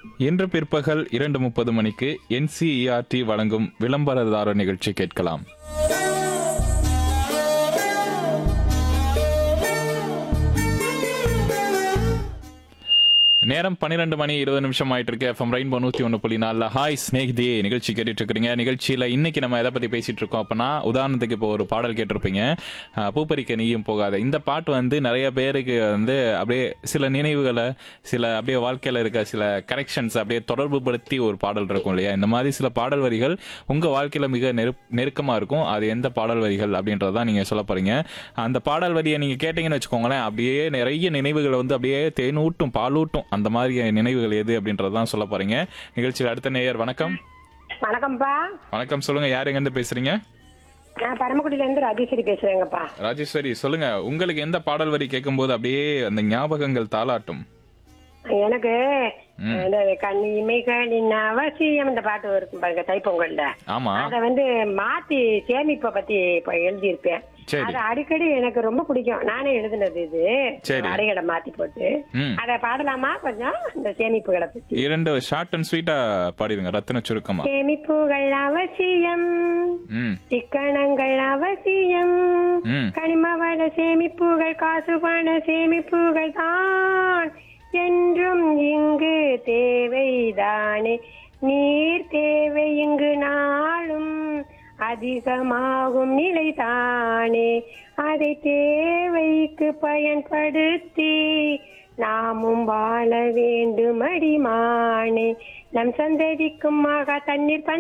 இன்று பிற்பகல் இரண்டு முப்பது மணிக்கு என்சிஇஆர்டி வழங்கும் விளம்பரதார நிகழ்ச்சி கேட்கலாம் நேரம் பன்னிரெண்டு மணி இருபது நிமிஷம் ஆயிட்டு இருக்கு எஃப்எம் ரெயின்போ நூத்தி ஒன்று புள்ளி நாலில் ஹாய் ஸ்னேகிதி நிகழ்ச்சி கேட்டுட்டு இருக்கிறீங்க நிகழ்ச்சியில இன்னைக்கு நம்ம எதை பத்தி பேசிட்டு இருக்கோம் அப்படின்னா உதாரணத்துக்கு இப்போ ஒரு பாடல் கேட்டிருப்பீங்க அஹ், பூப்பறிக்க நீயும் போகாத இந்த பாட்டு வந்து நிறைய பேருக்கு வந்து அப்படியே சில நினைவுகளை சில அப்படியே வாழ்க்கையில இருக்க சில கரெக்ஷன்ஸ் அப்படியே தொடர்பு படுத்தி ஒரு பாடல் இருக்கும் இல்லையா இந்த மாதிரி சில பாடல் வரிகள் உங்க வாழ்க்கையில மிக நெரு நெருக்கமா இருக்கும் அது எந்த பாடல் வரிகள் அப்படின்றதான் நீங்க சொல்ல போறீங்க அந்த பாடல் வரியை நீங்க கேட்டீங்கன்னு வச்சுக்கோங்களேன் அப்படியே நிறைய நினைவுகளை வந்து அப்படியே தேனூட்டும் பாலூட்டும் அந்த மாதிரி நினைவுகள் எது அப்படின்றதான் சொல்ல போறீங்க நிகழ்ச்சியில் அடுத்த நேயர் வணக்கம் வணக்கம்ப்பா வணக்கம் சொல்லுங்க யார் எங்க இருந்து பேசுறீங்க நான் பரமக்குடியில இருந்து ராஜேஸ்வரி பேசுறேங்கப்பா ராஜேஸ்வரி சொல்லுங்க உங்களுக்கு எந்த பாடல் வரி கேட்கும்போது அப்படியே அந்த ஞாபகங்கள் தாளாட்டும் எனக்கு இந்த கண் இமைகளின் அவசியம் இந்த பாட்டு இருக்கும் பாருங்க தைப்பொங்கல்ல ஆமா அத வந்து மாத்தி சேமிப்பை பத்தி இப்ப எழுதியிருப்பேன் சரி அது அடிக்கடி எனக்கு ரொம்ப பிடிக்கும் நானே எழுதுனது இது சரி. அடைகளை மாத்தி போட்டு ம் அத பாடலாமா கொஞ்சம் இந்த சேமிப்புகளை பத்தி இரண்டு ஷார்ட் அண்ட் ஸ்வீட்டா பாடிடுங்க ரத்தின சுருக்கமா சேமிப்புகள் அவசியம் ம் சிக்கனங்கள் அவசியம் ம் கனிம வள சேமிப்புகள் காசு பண சேமிப்புகள் தான் என்றும் இங்கு தேவைதானே நீர் தேவை இங்கு நாளும் அதிகமாகும் நிலைதானே அதை தேவைக்கு பயன்படுத்தி நாமும் வாழ வேண்டும் அடிமானே நம் சந்ததிக்கும் மகா தண்ணீர் பஞ்ச